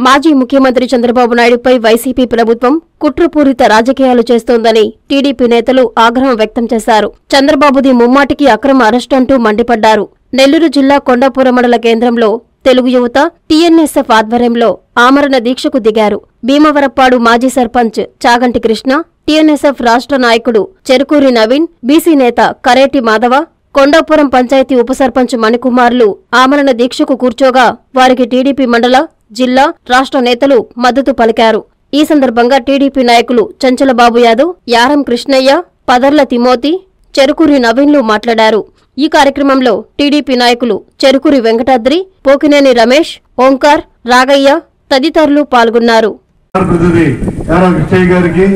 మాజీ ముఖ్యమంత్రి చంద్రబాబు నాయుడుపై వైసీపీ ప్రభుత్వం కుట్రపూరిత రాజకీయాలు చేస్తోందని టీడీపీ నేతలు ఆగ్రహం వ్యక్తం చేశారు చంద్రబాబుది ముమ్మాటికి అక్రమ అరెస్ట్ అంటూ మండిపడ్డారు నెల్లూరు జిల్లా కొండాపురం మండల కేంద్రంలో తెలుగు యువత టీఎన్ఎస్ఎఫ్ ఆధ్వర్యంలో ఆమరణ దీక్షకు దిగారు భీమవరప్పాడు మాజీ సర్పంచ్ చాగంటి కృష్ణ టీఎన్ఎస్ఎఫ్ రాష్ట్ర నాయకుడు చెరుకూరి నవీన్ బీసీ నేత కరేటి మాధవ కొండాపురం పంచాయతీ ఉప సర్పంచ్ మణికుమార్లు ఆమరణ దీక్షకు కూర్చోగా వారికి టీడీపీ మండల జిల్లా రాష్ట్ర నేతలు మద్దతు పలికారు ఈ సందర్భంగా టీడీపీ నాయకులు చంచలబాబు యాదవ్ యారం కృష్ణయ్య పదర్ల తిమోతి చెరుకూరి నవీన్లు మాట్లాడారు ఈ కార్యక్రమంలో టీడీపీ నాయకులు చెరుకూరి వెంకటాద్రి పోకినేని రమేష్ ఓంకార్ రాగయ్య తదితరులు పాల్గొన్నారు ప్రతినిధి యారా కృష్ణయ్య గారికి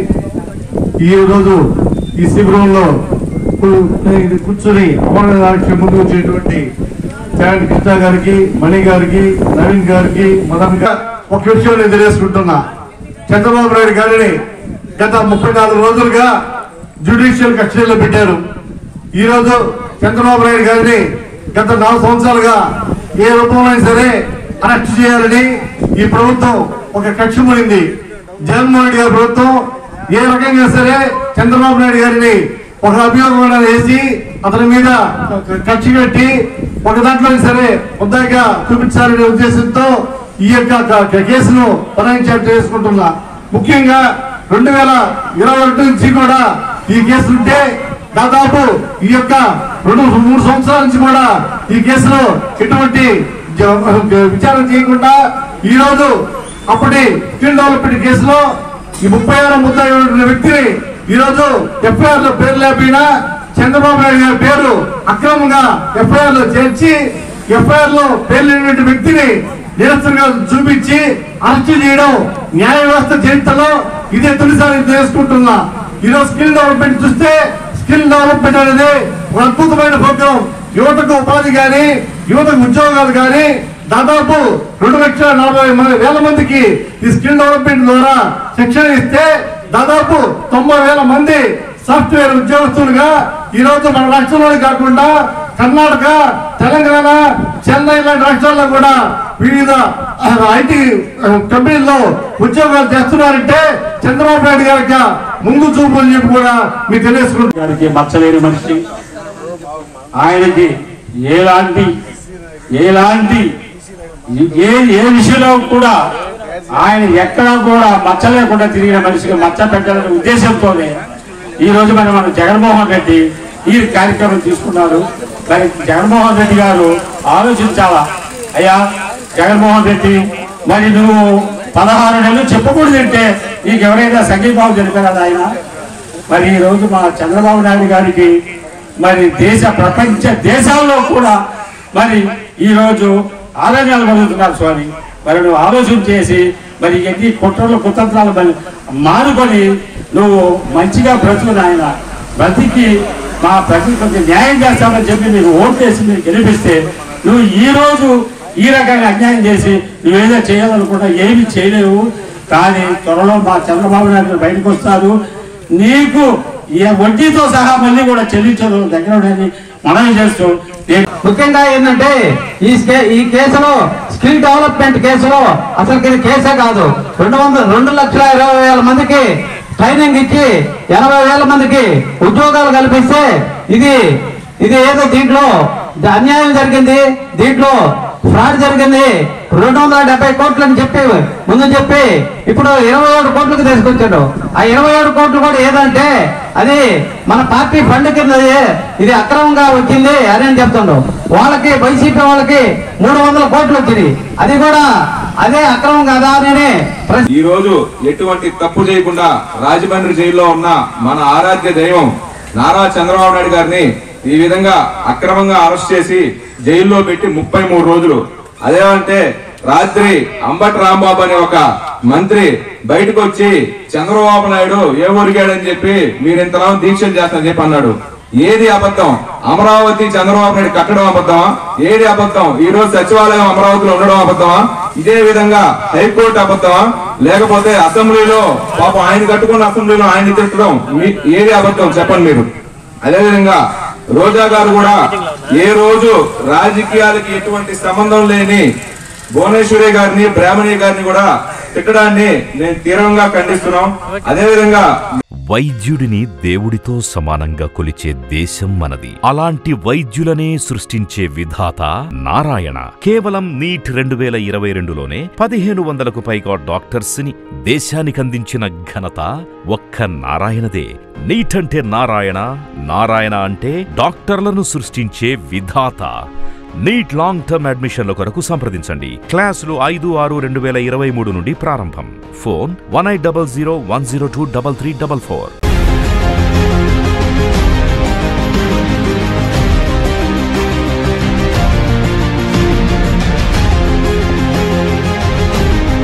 ఈ రోజు ఈ శిబిరంలో కు- ఇది కూర్చుని అమర నాయకుడి ముందు వచ్చేటువంటి చాగంటి కృష్ణ గారికి మణి గారికి నవీన్ గారికి మదన్ గారు ఒక విషయం నేను తెలియజేసుకుంటున్నా చంద్రబాబు నాయుడు గారిని గత ముప్పై నాలుగు రోజులుగా జ్యుడిషియల్ కస్టడీలో పెట్టారు ఈ రోజు చంద్రబాబు నాయుడు గారిని గత నాలుగు సంవత్సరాలుగా ఏ రూపంలో అయినా సరే అరెస్ట్ చేయాలని ఈ ప్రభుత్వం ఒక కక్ష మూడింది జగన్మోహన్ రెడ్డి గారి ప్రభుత్వం ఏ రకంగా సరే చంద్రబాబు నాయుడు గారిని ఒక అభియోగం వేసి అతని మీద కక్ష కట్టి ఒక దాంట్లో సరే ముద్దాయిగా చూపించాలనే ఉద్దేశంతో ఈ యొక్క క- క- కేసును పరాయించాటు చేసుకుంటున్నా ముఖ్యంగా రెండు వేల ఇరవై ఒకటి నుంచి కూడా ఈ కేసు ఉంటే దాదాపు ఈ యొక్క రెండు మూడు సంవత్సరాల నుంచి కూడా ఈ కేసులో ఎటువంటి జ- విచారణ చేయకుండా ఈ రోజు అప్పటి స్కిల్ డెవలప్మెంట్ కేసులో ఈ ముప్పై ఆరు ముద్దాయి ఉన్న వ్యక్తిని ఈ రోజు ఎఫ్ఐఆర్ లో పేరు లేకపోయినా చంద్రబాబు నాయుడు గారి పేరు అక్రమంగా ఎఫ్ఐఆర్ లో చేర్చి ఎఫ్ఐఆర్ లో పేరు లేనటువంటి వ్యక్తిని నిరసనగా చూపించి అరెస్ట్ చేయడం న్యాయ వ్యవస్థ చరిత్రలో ఇదే తొలిసారి చేసుకుంటున్నా ఈరోజు స్కిల్ డెవలప్మెంట్ చూస్తే స్కిల్ డెవలప్మెంట్ అనేది ఒక అద్భుతమైన ప్రోగ్రాం యువతకు ఉపాధి కానీ యువతకు ఉద్యోగాలు కానీ దాదాపు రెండు లక్షల నలభై మంది వేల మందికి ఈ స్కిల్ డెవలప్మెంట్ ద్వారా శిక్షణ ఇస్తే దాదాపు తొంభై వేల మంది సాఫ్ట్వేర్ ఉద్యోగస్తులుగా ఈ రోజు మన రాష్ట్రంలోనే కాకుండా కర్ణాటక తెలంగాణ చెన్నై లాంటి రాష్ట్రాల్లో కూడా వివిధ ఐటీ కంపెనీల్లో ఉద్యోగాలు చేస్తున్నారంటే చంద్రబాబు నాయుడు గారి యొక్క ముందు చూపు అని చెప్పి కూడా మీకు తెలియజేసుకుంటున్నాను గారికి మచ్చలేని మనిషి ఆయనకి ఎలాంటి ఎలాంటి ఏ ఏ విషయంలో కూడా ఆయన ఎక్కడా కూడా మచ్చ లేకుండా తిరిగిన మనిషికి మచ్చ పెట్టాలనే ఉద్దేశంతోనే ఈ రోజు మనం మన జగన్మోహన్ రెడ్డి ఈ కార్యక్రమం తీసుకున్నారు మరి జగన్మోహన్ రెడ్డి గారు ఆలోచించాలా అయ్యా జగన్మోహన్ రెడ్డి మరి నువ్వు పదహారు నెలలు చెప్పకూడదు అంటే నీకు ఎవరైనా సంఘీభావం తెలిపారా ఆయన మరి ఈ రోజు మా చంద్రబాబు నాయుడు గారికి మరి దేశ ప్రపంచ దేశాల్లో కూడా మరి ఈ రోజు ఆరోగ్యాలు కలుగుతున్నారు స్వామి మరి నువ్వు ఆలోచన చేసి మరి ఎన్ని కుట్రలు కుతంత్రాలు మరి మానుకొని నువ్వు మంచిగా బ్రతుకు నాయన బ్రతికి మా ప్రజలు కొంచెం న్యాయం చేస్తామని చెప్పి నీకు ఓట్లేసి మీరు గెలిపిస్తే నువ్వు ఈ రోజు ఈ రకంగా అన్యాయం చేసి నువ్వేదో చేయాలనుకుంటా ఏమి చేయలేవు కానీ త్వరలో మా చంద్రబాబు నాయుడు గారు బయటకు వస్తారు నీకు ఏ వడ్డీతో సహా మళ్ళీ కూడా చెల్లించదు దగ్గర ఉండేది మనవి చేస్తూ నేను ముఖ్యంగా ఏంటంటే ఈ స్కే- ఈ కేసులో స్కిల్ డెవలప్మెంట్ కేసులో అసలు ఇది కేసే కాదు రెండు వందల రెండు లక్షల ఇరవై వేల మందికి ట్రైనింగ్ ఇచ్చి ఎనభై వేల మందికి ఉద్యోగాలు కల్పిస్తే ఇది ఇది ఏదో దీంట్లో ద- అన్యాయం జరిగింది దీంట్లో ఫ్రాడ్ జరిగింది రెండు వందల డెబ్బై కోట్లు అని చెప్పి ముందు చెప్పి ఇప్పుడు ఇరవై ఏడు కోట్లకు తీసుకొచ్చాడు ఆ ఇరవై ఏడు కోట్లు కూడా ఏదంటే అది మన పార్టీ ఫండ్ కింద ఇది అక్రమంగా వచ్చింది అని అని చెప్తుండు వాళ్ళకి వైసీపీ వాళ్ళకి మూడు వందల కోట్లు వచ్చింది అది కూడా అదే అక్రమం కదా అని ప్రశ్న ఈ రోజు ఎటువంటి తప్పు చేయకుండా రాజమండ్రి జైల్లో ఉన్న మన ఆరాధ్య దైవం నారా చంద్రబాబు నాయుడు గారిని ఈ విధంగా అక్రమంగా అరెస్ట్ చేసి జైల్లో పెట్టి ముప్పై మూడు రోజులు అదేమంటే రాత్రి అంబటి రాంబాబు అనే ఒక మంత్రి బయటకు వచ్చి చంద్రబాబు నాయుడు ఏ ఊరిగాడని చెప్పి మీరు ఇంతలా దీక్షలు చేస్తానని చెప్పి అన్నాడు ఏది అబద్ధం అమరావతి చంద్రబాబు నాయుడు కట్టడం అబద్ధమా ఏది అబద్ధం ఈ రోజు సచివాలయం అమరావతిలో ఉండడం అబద్ధమా ఇదే విధంగా హైకోర్టు అబద్ధమా లేకపోతే అసెంబ్లీలో పాపం ఆయన కట్టుకున్న అసెంబ్లీలో ఆయన తిట్టడం మీ- ఏది అబద్ధం చెప్పండి మీరు అదేవిధంగా రోజా గారు కూడా ఏ రోజు రాజకీయాలకి ఎటువంటి సంబంధం లేని భువనేశ్వరి గారిని బ్రాహ్మణి గారిని కూడా తిట్టడాన్ని నేను తీవ్రంగా ఖండిస్తున్నాం అదేవిధంగా వైద్యుడిని దేవుడితో సమానంగా కొలిచే దేశం మనది అలాంటి వైద్యులనే సృష్టించే విధాత నారాయణ కేవలం నీట్ రెండు వేల ఇరవై రెండులోనే పదిహేను వందలకు పైగా డాక్టర్స్ ని దేశానికి అందించిన ఘనత ఒక్క నారాయణదే నీట్ అంటే నారాయణ నారాయణ అంటే డాక్టర్లను సృష్టించే విధాత నీట్ లాంగ్ టర్మ్ అడ్మిషన్ల కొరకు సంప్రదించండి క్లాసులు ఐదు ఆరు రెండు వేల ఇరవై మూడు నుండి ప్రారంభం phone one eight double zero one zero two double three double four